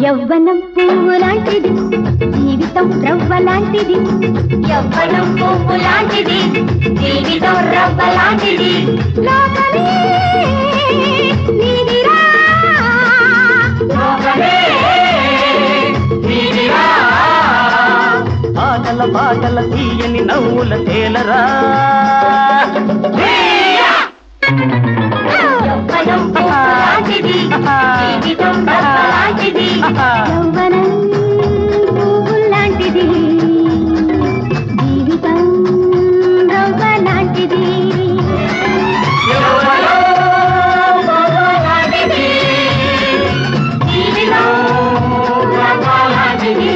యవ్వనం పువ్వు లాంటిది జీవితం రవ్వ లాంటిది యవ్వనం పువ్వు లాంటిది జీవితం రవ్వ లాంటిది లోకమే నీదిరా. లోకమే నీదిరా. ఆటల పాటల తీయని నవ్వుల తేలరా యవ్వనం పువ్వు లాంటిది జీవితం రవ్వ లాంటిది యవ్వనం పువ్వు లాంటిది జీవితం రవ్వ లాంటిది యవ్వనం పువ్వు లాంటిది జీవితం రవ్వ లాంటిది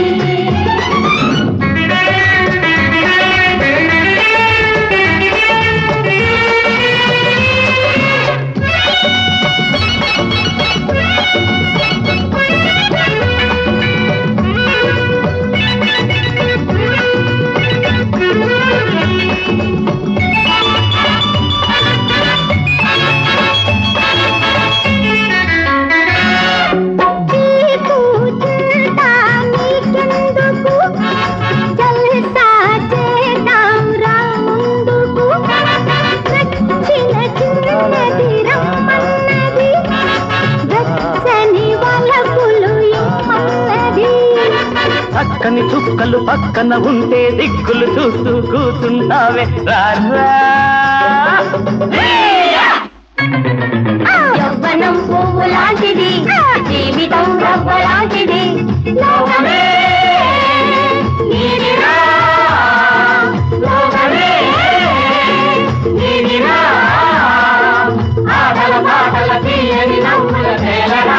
తీర్పు చింత నీకెందుకు జల్సా చేద్దాం రా ముందుకు నచ్చిన చిన్నది రమ్మన్నది వెచ్చని వలపులు ఇమ్మన్నది చక్కని చుక్కలు పక్కన ఉంటే దిక్కులు చూస్తూ కూతుంటావే రారా యవ్వనం పువ్వు లాంటిది జీవితం రవ్వ లాంటిది లోకమే నీదిరా. లోకమే నీదిరా. ఆటల పాటల తీయని నవ్వుల తేలరా.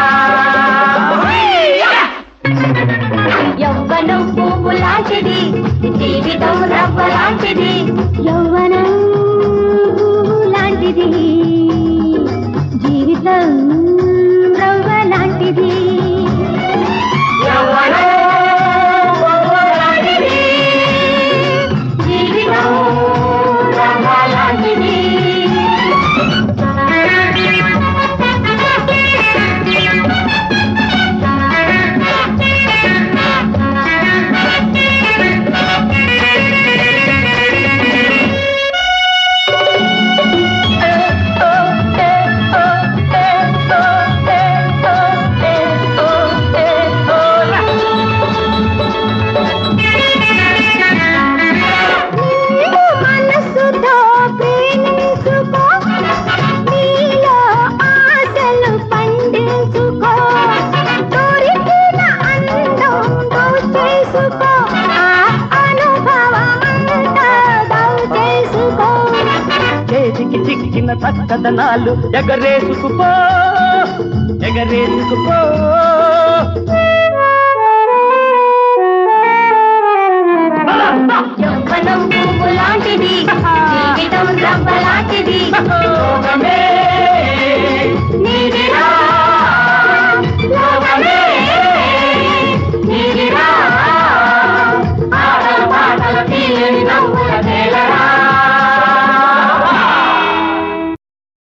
యవ్వనం పువ్వు లాంటిది జీవితం రవ్వ లాంటిది యవ్వనం లాంటిది జీవితం రవ్వ లాంటిది యవ్వనం పువ్వు లాంటిది జీవితం రవ్వ లాంటిది నిన్ను మనసుతో ప్రేమించుకో నీలో ఆశలు పండించుకో దొరికిన అందం దోచేసుకో ఆ అనుభవమంతా దోచేసుకో చేతికి చిక్కిన చక్కదనాలు ఎగరేసుకుపో ఎగరేసుకుపో